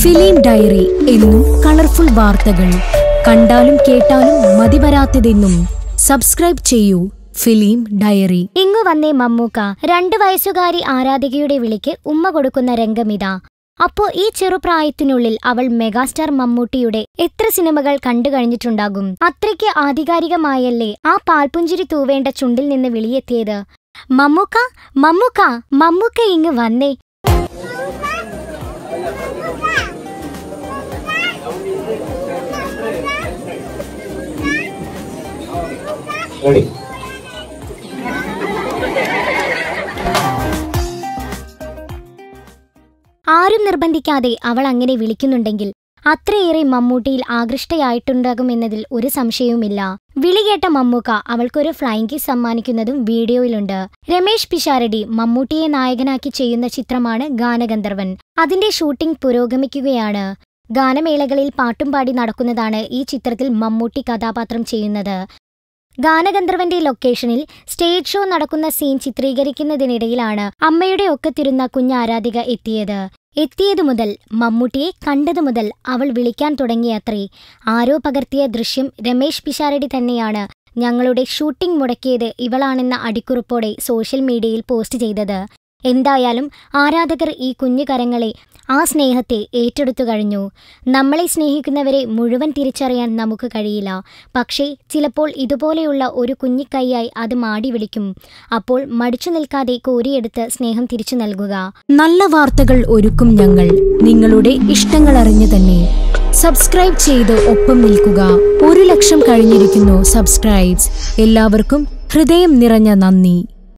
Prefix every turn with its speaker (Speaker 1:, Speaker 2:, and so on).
Speaker 1: Film diary എന്നും colourful വാർത്തകൾ കണ്ടാലും കേട്ടാലും മതിവരാത്തതെന്നും സബ്സ്ക്രൈബ് ചെയ്യൂ ഫിലിം ഡയറി
Speaker 2: ഇങ്ങു വന്നേ മമ്മൂക്ക രണ്ടു വയസ്സുകാരി ആരാധികയുടെ വിളിക്ക് ഉമ്മ കൊടുക്കുന്ന രംഗമിതാ അപ്പോ ഈ ചെറുപ്രായത്തിനുള്ളിൽ അവൾ മെഗാസ്റ്റാർ മമ്മൂട്ടിയുടെ എത്ര സിനിമകൾ കണ്ടു കഴിഞ്ഞിട്ടുണ്ടാകും അത്രയ്ക്ക് ആധികാരികമായല്ലേ ആ പാൽപുഞ്ചിരി തൂവേണ്ട ചുണ്ടിൽ നിന്ന് വിളിയെത്തിയത് മമ്മൂക്ക മമ്മൂക്ക മമ്മൂക്ക ഇങ്ങ് വന്നേ
Speaker 3: Ready.
Speaker 2: ആരും നിർബന്ധിക്കാതെ അവൾ അങ്ങനെ വിളിക്കുന്നുണ്ടെങ്കിൽ അത്രയേറെ മമ്മൂട്ടിയിൽ ആകൃഷ്ടയായിട്ടുണ്ടാകുമെന്നതിൽ ഒരു സംശയവുമില്ല വിളി കേട്ട മമ്മൂക്ക അവൾക്കൊരു ഫ്ലൈങ് കിസ് സമ്മാനിക്കുന്നതും വീഡിയോയിലുണ്ട് രമേശ് പിഷാരടി മമ്മൂട്ടിയെ നായകനാക്കി ചെയ്യുന്ന ചിത്രമാണ് ഗാനഗന്ധർവൻ അതിന്റെ ഷൂട്ടിംഗ് പുരോഗമിക്കുകയാണ് ഗാനമേളകളിൽ പാട്ടും പാടി നടക്കുന്നതാണ് ഈ ചിത്രത്തിൽ മമ്മൂട്ടി കഥാപാത്രം ചെയ്യുന്നത് ഗാനഗന്ധർവന്റെ ലൊക്കേഷനിൽ സ്റ്റേജ് ഷോ നടക്കുന്ന സീൻ ചിത്രീകരിക്കുന്നതിനിടയിലാണ് അമ്മയുടെ ഒക്കത്തിരുന്ന കുഞ്ഞാരാധിക എത്തിയത് എത്തിയതു മുതൽ മമ്മൂട്ടിയെ കണ്ടതു മുതൽ അവൾ വിളിക്കാൻ തുടങ്ങിയത്രേ ആരോ പകർത്തിയ ദൃശ്യം രമേശ് പിഷാരടി തന്നെയാണ് ഞങ്ങളുടെ ഷൂട്ടിംഗ് മുടക്കിയത് ഇവളാണെന്ന അടിക്കുറിപ്പോടെ സോഷ്യൽ മീഡിയയിൽ പോസ്റ്റ് ചെയ്തത് എന്തായാലും ആരാധകർ ഈ കുഞ്ഞു കരങ്ങളെ ആ സ്നേഹത്തെ ഏറ്റെടുത്തു കഴിഞ്ഞു നമ്മളെ സ്നേഹിക്കുന്നവരെ മുഴുവൻ തിരിച്ചറിയാൻ നമുക്ക് കഴിയില്ല പക്ഷേ ചിലപ്പോൾ ഇതുപോലെയുള്ള ഒരു കുഞ്ഞിക്കൈയായി അത് മാടി വിളിക്കും അപ്പോൾ മടിച്ചു നിൽക്കാതെ കോരിയെടുത്ത് സ്നേഹം തിരിച്ചു നൽകുക
Speaker 1: നല്ല വാർത്തകൾ ഒരുക്കും ഞങ്ങൾ നിങ്ങളുടെ ഇഷ്ടങ്ങൾ അറിഞ്ഞു തന്നെ സബ്സ്ക്രൈബ് ചെയ്ത് ഒപ്പം നിൽക്കുക ഒരു ലക്ഷം കഴിഞ്ഞിരിക്കുന്നു സബ്സ്ക്രൈബ്സ് എല്ലാവർക്കും ഹൃദയം നിറഞ്ഞ നന്ദി